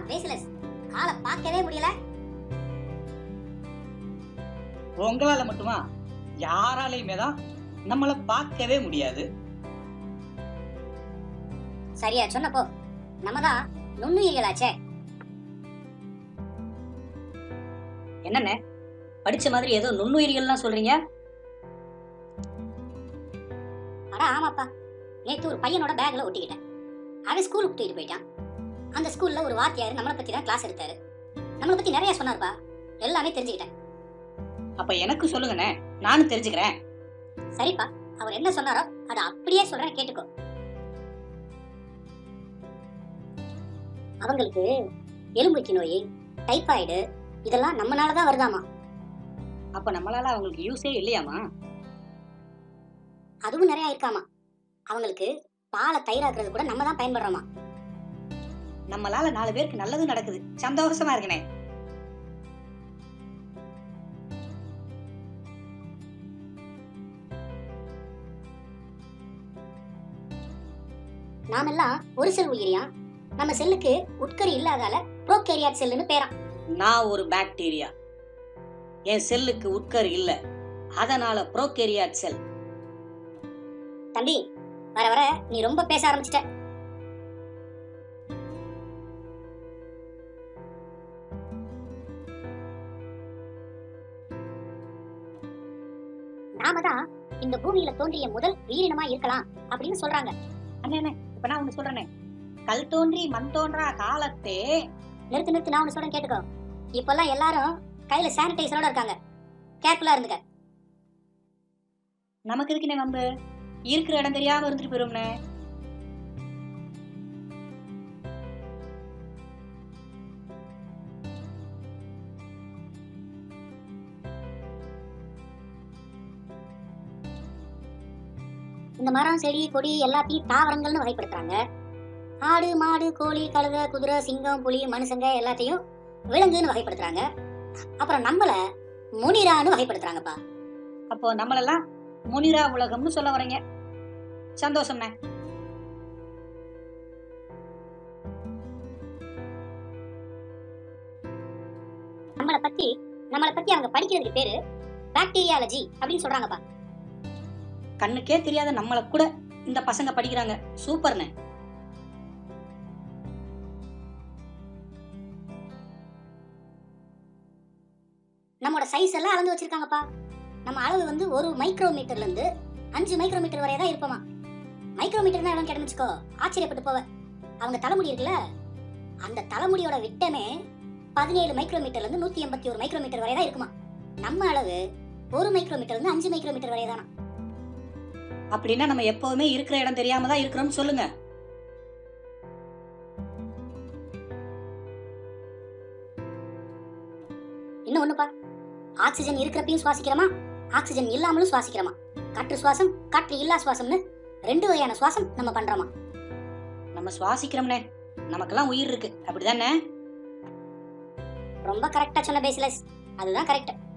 பேசலஸ் காலை பார்க்கவே முடியல உங்களால மட்டுமா யாராலையுமே தான் நம்மள பார்க்கவே முடியாது சரியா சொன்னப்போ நம்ம தான் நுண்ணுயிர்களாச்சே என்னண்ணே படிச்ச மாதிரி ஏதோ நுண்ணுயிர்கள்லாம் சொல்றீங்க அட ஆமாப்பா நேத்து ஒரு பையனோட பேக்ல ஒட்டிக்கிட்டேன் அவன் ஸ்கூலுக்கு தூக்கிட்டு போயிட்டான் அந்த ஸ்கூல்ல ஒரு வாத்தியார் நம்மளை பத்தி தான் கிளாஸ் எடுத்தாரு நம்மளை பத்தி நிறைய சொன்னார்ப்பா எல்லாமே தெரிஞ்சுக்கிட்டேன் அப்ப எனக்கு சொல்லுங்கண்ணே நானும் தெரிஞ்சுக்கிறேன் சரிப்பா அவர் என்ன சொன்னாரோ அதை அப்படியே சொல்றேன் கேட்டுக்கோ அவங்களுக்கு எலும்புக்கு நோய் டைபாய்டு இதெல்லாம் நம்மனால தான் வருதாமா அப்ப நம்மளால அவங்களுக்கு யூஸே இல்லையாமா அதுவும் நிறைய இருக்காமா அவங்களுக்கு பாலை தயிராக்குறது கூட நம்ம தான் பயன்படுறோமா நம்மளால நாலு பேருக்கு நல்லதும் நடக்குது சந்தோஷமா இருக்கனே நாமெல்லாம் ஒரு செல் உயிரியா நம்ம செல்லுக்கு உட்கரு இல்லாதால ப்ரோகேரியாட் செல்லுன்னு பேரா நான் ஒரு பாக்டீரியா என் செல்லுக்கு உட்கரு இல்ல அதனால ப்ரோகேரியாட் செல் தம்பி வர வர நீ ரொம்ப பேச ஆரம்பிச்சிட்ட நாம தான் இந்த பூமியில தோன்றிய முதல் உயிரினமா இருக்கலாம் அப்படின்னு சொல்றாங்க அண்ணே இப்ப நான் ஒண்ணு சொல்றேனே கல் தோன்றி மண் தோன்றா காலத்தே நிறுத்து நிறுத்து நான் ஒன்று சொல்றேன் கேட்டுக்கோ இப்பெல்லாம் எல்லாரும் கையில சானிடைசரோட இருக்காங்க கேர்ஃபுல்லா இருந்துக்க நமக்கு எதுக்குண்ணே வம்பு இருக்கிற இடம் தெரியாம இருந்துட்டு போயிரும்னே இந்த மரம் செடி கொடி எல்லாத்தையும் தாவரங்கள்னு வகைப்படுத்துறாங்க ஆடு மாடு கோழி கழுதை குதிரை சிங்கம் புலி மனுஷங்க எல்லாத்தையும் விலங்குன்னு வகைப்படுத்துறாங்க அப்புறம் நம்மள முனிரான்னு வகைப்படுத்துறாங்கப்பா அப்போ நம்மளெல்லாம் முனிரா உலகம்னு சொல்ல வரீங்க சந்தோஷம்ண்ணே நம்மளை பத்தி நம்மளை பத்தி அவங்க படிக்கிறதுக்கு பேரு பாக்டீரியாலஜி அப்படின்னு சொல்றாங்கப்பா கண்ணுக்கே தெரியாத நம்மள கூட இந்த பசங்க படிக்கிறாங்க சூப்பர்ண்ணே நம்மளோட சைஸ் எல்லாம் அளந்து வச்சிருக்காங்கப்பா நம்ம அளவு வந்து ஒரு மைக்ரோமீட்டர்ல இருந்து அஞ்சு மைக்ரோமீட்டர் வரை தான் இருப்போமா மைக்ரோமீட்டர் தான் எவ்வளவு கிடமிச்சுக்கோ ஆச்சரியப்பட்டு போவ அவங்க தலைமுடி இருக்குல்ல அந்த தலைமுடியோட விட்டமே பதினேழு மைக்ரோமீட்டர்ல இருந்து நூத்தி எண்பத்தி ஒரு மைக்ரோமீட்டர் வரை தான் இருக்குமா நம்ம அளவு ஒரு மைக்ரோமீட்டர்ல இருந்து அஞ்சு மைக்ரோமீட்டர் வரை தானா அப்படின்னா நம்ம எப்பவுமே இருக்கிற இடம் தெரியாம தான் இருக்கிறோம்னு சொல்லுங்க இன்னும் ஒண்ணுப்பா ஆக்சிஜன் இருக்கிறப்பையும் சுவாசிக்கிறோமா ஆக்சிஜன் இல்லாமலும் சுவாசிக்கிறோமா காற்று சுவாசம் காற்று இல்லா சுவாசம்னு ரெண்டு வகையான சுவாசம் நம்ம பண்றோமா நம்ம சுவாசிக்கிறோம்னே நமக்கெல்லாம் உயிர் இருக்கு அப்படிதானே ரொம்ப கரெக்டா சொன்ன பேசிலஸ் அதுதான் கரெக்ட்